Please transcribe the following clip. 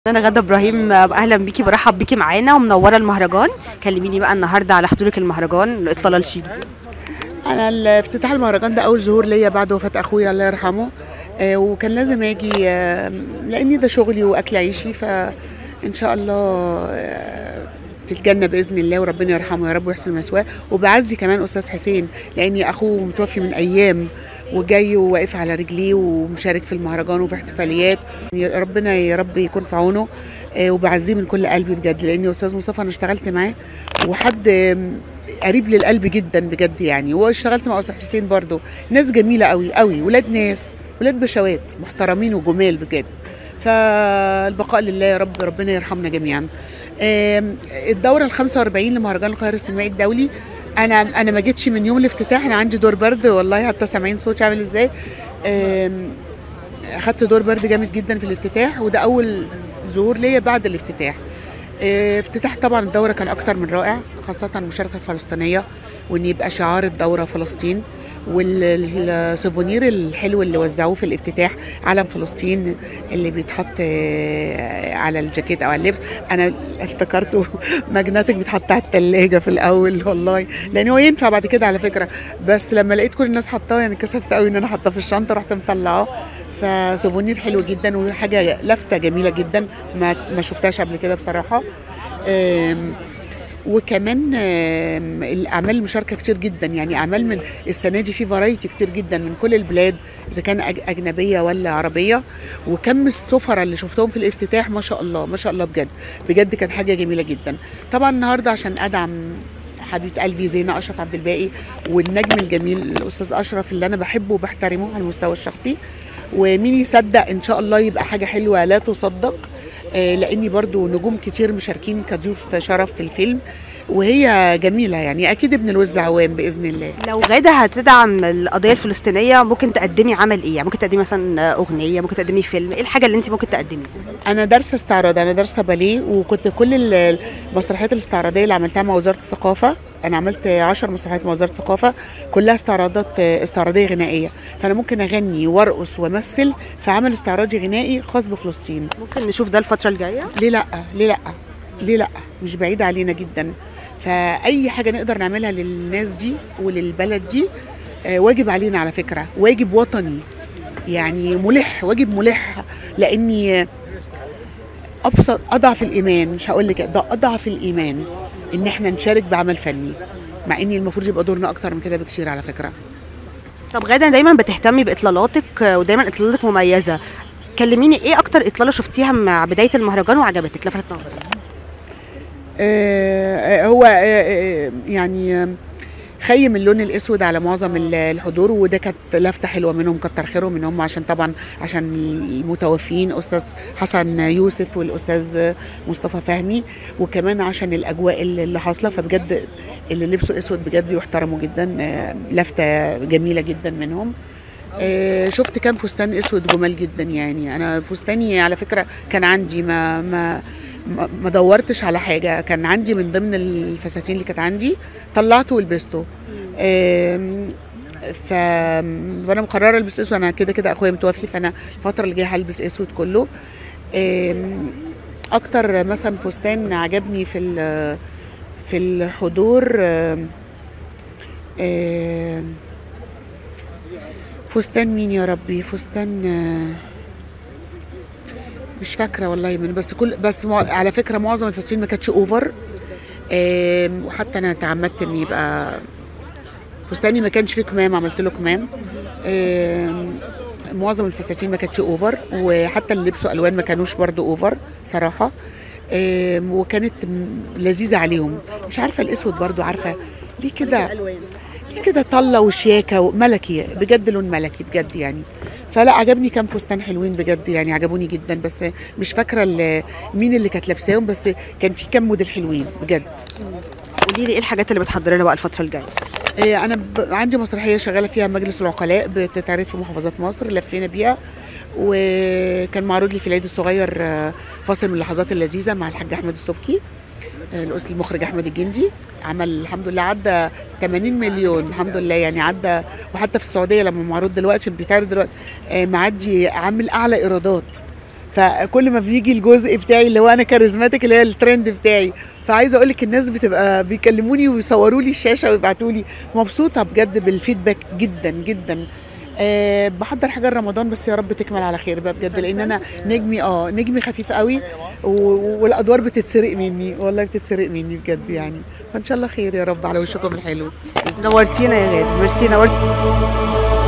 انا غدا ابراهيم اهلا بيكي برحب بيكي معانا ومنوره المهرجان كلميني بقى النهارده على حضورك المهرجان الاطلاله الشيك دي انا ال- افتتاح المهرجان ده اول ظهور ليا بعد وفاه اخويا الله يرحمه آه، وكان لازم اجي آه، لاني ده شغلي واكل عيشي فان شاء الله آه، في الجنه باذن الله وربنا يرحمه يا رب ويحسن مثواه وبعزي كمان استاذ حسين لاني اخوه متوفي من ايام وجاي وواقف على رجليه ومشارك في المهرجان وفي احتفاليات يا ربنا يا رب يكون في عونه آه، وبعزيه من كل قلبي بجد لاني استاذ مصطفى انا اشتغلت معاه وحد آم، قريب للقلب جدا بجد يعني واشتغلت مع استاذ حسين برضو ناس جميله قوي قوي ولاد ناس ولاد بشوات محترمين وجمال بجد فالبقاء لله يا رب ربنا يرحمنا جميعا آم، الدوره ال 45 لمهرجان القاهره السينمائي الدولي انا انا ما جيتش من يوم الافتتاح انا عندي دور برد والله حتى سامعين صوتي عامل ازاي آم، خدت دور برد جامد جدا في الافتتاح وده اول ظهور ليا بعد الافتتاح آه، افتتاح طبعا الدوره كان اكتر من رائع خاصه المشاركه الفلسطينيه وان يبقى شعار الدوره فلسطين والسوفونير الحلو اللي وزعوه في الافتتاح علم فلسطين اللي بيتحط آه، على الجاكيت او على اللبس انا افتكرته ماجنتيك بيتحط على الثلاجه في الاول والله لان هو ينفع بعد كده على فكره بس لما لقيت كل الناس حطاه يعني كسفت قوي ان انا حاطاه في الشنطه رحت مطلعاه فسوفونير حلو جدا وحاجه لفته جميله جدا ما ما شفتهاش قبل كده بصراحه آم، وكمان آم، الاعمال المشاركه كتير جدا يعني اعمال من السنه دي في فرايتي كتير جدا من كل البلاد اذا كان أج- اجنبيه ولا عربيه وكم السفراء اللي شفتهم في الافتتاح ما شاء الله ما شاء الله بجد بجد كان حاجه جميله جدا طبعا النهارده عشان ادعم حبيبه قلبي زينه اشرف عبد الباقي والنجم الجميل الاستاذ اشرف اللي انا بحبه وبحترمه على المستوى الشخصي ومين يصدق ان شاء الله يبقى حاجه حلوه لا تصدق آه، لاني برضو نجوم كتير مشاركين كضيوف شرف في الفيلم وهي جميله يعني اكيد ابن الوز عوام باذن الله لو غاده هتدعم القضيه الفلسطينيه ممكن تقدمي عمل ايه يعني ممكن تقدمي مثلا اغنيه ممكن تقدمي فيلم ايه الحاجه اللي انت ممكن تقدميها انا دارسه استعراض انا دارسه باليه وكنت كل ال- المسرحيات الاستعراضيه اللي عملتها مع وزاره الثقافه انا عملت عشر مسرحيات مع وزاره الثقافه كلها استعراضات استعراضيه غنائيه فانا ممكن اغني وارقص وامثل في عمل استعراضي غنائي خاص بفلسطين ممكن نشوف ده الفتره الجايه ليه لا ليه لا ليه لا مش بعيد علينا جدا فاي حاجه نقدر نعملها للناس دي وللبلد دي آه، واجب علينا على فكره واجب وطني يعني ملح واجب ملح لاني ابسط اضعف الايمان مش هقول لك ده اضعف الايمان ان احنا نشارك بعمل فني مع اني المفروض يبقى دورنا اكتر من كده بكتير على فكره طب غاده دايما بتهتمي باطلالاتك آه، ودايما اطلالاتك مميزه كلميني ايه اكتر اطلاله شفتيها مع بدايه المهرجان وعجبتك لفتت نظرك آه، هو آه، آه، يعني آه، خيم اللون الاسود على معظم ال- الحضور وده كانت لفته حلوه منهم كتر خيرهم ان هم عشان طبعا عشان المتوفيين استاذ حسن يوسف والاستاذ مصطفى فهمي وكمان عشان الاجواء اللي اللي حاصله فبجد اللي لبسوا اسود بجد يحترموا جدا آه، لفته جميله جدا منهم آه، شفت كام فستان اسود جمال جدا يعني انا فستاني على فكره كان عندي ما ما ما ما دورتش على حاجه كان عندي من ضمن الفساتين اللي كانت عندي طلعته ولبسته آم، ف فانا مقرره البس اسود انا كده كده اخويا متوفي فانا الفتره اللي جايه هلبس اسود كله آم، اكتر مثلا فستان عجبني في ال- في الحضور آم، آم، فستان مين يا ربي فستان آه، مش فاكره والله من بس كل بس مع على فكره معظم الفساتين ما كانتش اوفر آم، وحتى انا تعمدت ان يبقى فستاني ما كانش فيه كمام عملت له كمام آم، معظم الفساتين ما كانتش اوفر وحتى اللي لبسوا الوان ما كانوش برضو اوفر صراحه آم، وكانت م- لذيذه عليهم مش عارفه الاسود برضو عارفه ليه كده ليه كده طله وشياكه وملكي بجد لون ملكي بجد يعني فلا عجبني كام فستان حلوين بجد يعني عجبوني جدا بس مش فاكره ال- مين اللي كانت لابساهم بس كان في كام موديل حلوين بجد قولي لي ايه الحاجات اللي بتحضري لها بقى الفتره الجايه إيه، انا ب... عندي مسرحيه شغاله فيها مجلس العقلاء بتتعرض في محافظات مصر لفينا بيها وكان معروض لي في العيد الصغير آه، فاصل من اللحظات اللذيذه مع الحاج احمد السبكي آه، الأستاذ المخرج احمد الجندي عمل الحمد لله عدى 80 مليون الحمد لله يعني عدى وحتى في السعوديه لما معروض دلوقتي بيتعرض دلوقتي آه، معدي عامل اعلى ايرادات فكل ما بيجي الجزء بتاعي اللي هو انا كاريزماتيك اللي هي الترند بتاعي فعايزه اقول لك الناس بتبقى بيكلموني ويصوروا لي الشاشه ويبعتوا لي مبسوطه بجد بالفيدباك جدا جدا أه بحضر حاجه لرمضان بس يا رب تكمل على خير بقى بجد لان انا نجمي اه نجمي خفيف قوي و- والادوار بتتسرق مني والله بتتسرق مني بجد يعني فان شاء الله خير يا رب على وشكم الحلو نورتينا يا غاده ميرسي نورتي